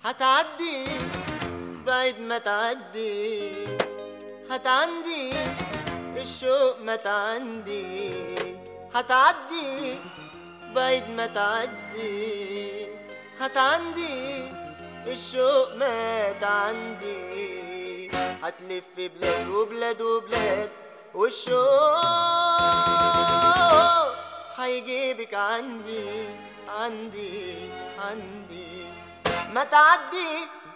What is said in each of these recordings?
هتعدي بعيد ما تعدي هتعندي الشوق ما تعندي هتعدي بعيد ما تعدي هتعندي الشوق مات عندي هتلف بلاد وبلاد وبلاد والشوق هيجيبك عندي عندي عندي ما تعدي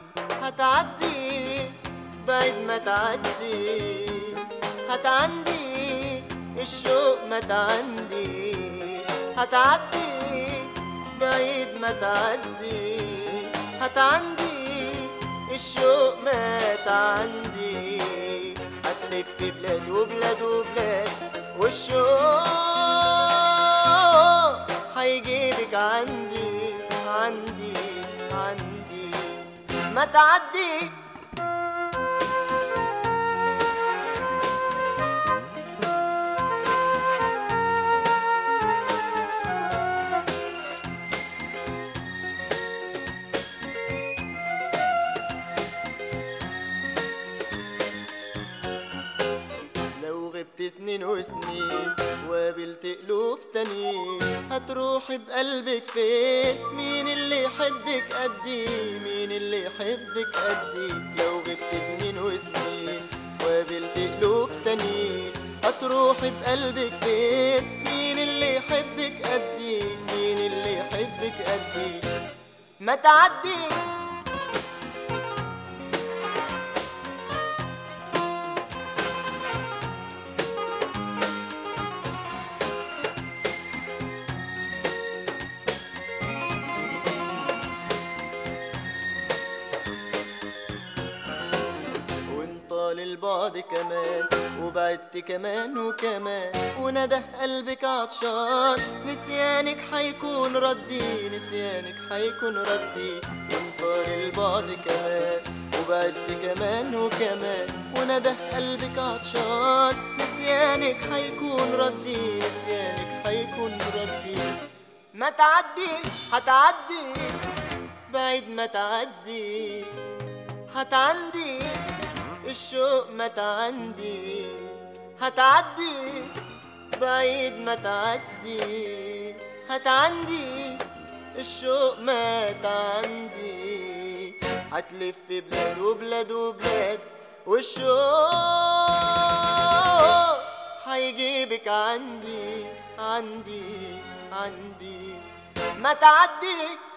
هتعدي بعيد ما تعدي هتعندي الشوق ما تعندي هتعدي بعيد ما تعدي هتعندي الشوق مات عندي هتلف بلاد وبلاد وبلاد والشوق هيجيبك عندي عندي عندي ما تعدي لو غبت سنين وسنين وقابلت قلوب تانيين هتروحي بقلبك فين مين اللي يحبك قدي مين اللي يحبك قدي لو غبت سنين وسنين وقابلت قلوب تانيين هتروحي بقلبك فين مين اللي يحبك قدي مين اللي يحبك قدي ما تعدي وانطال البعد كمان وبعدت كمان وكمان وندى قلبك عطشان نسيانك حيكون ردي نسيانك حيكون ردي وانطال البعد كمان وبعدت كمان وكمان وندى قلبك عطشان نسيانك حيكون ردي نسيانك حيكون ردي ما تعدي هتعدي بعيد ما تعدي هتعندي الشوق ما تعندي هتعدي بعيد ما تعدي هتعندي الشوق ما تعندي هتلف بلاد وبلاد وبلاد والشوق هيجيبك عندي عندي عندي ما تعدي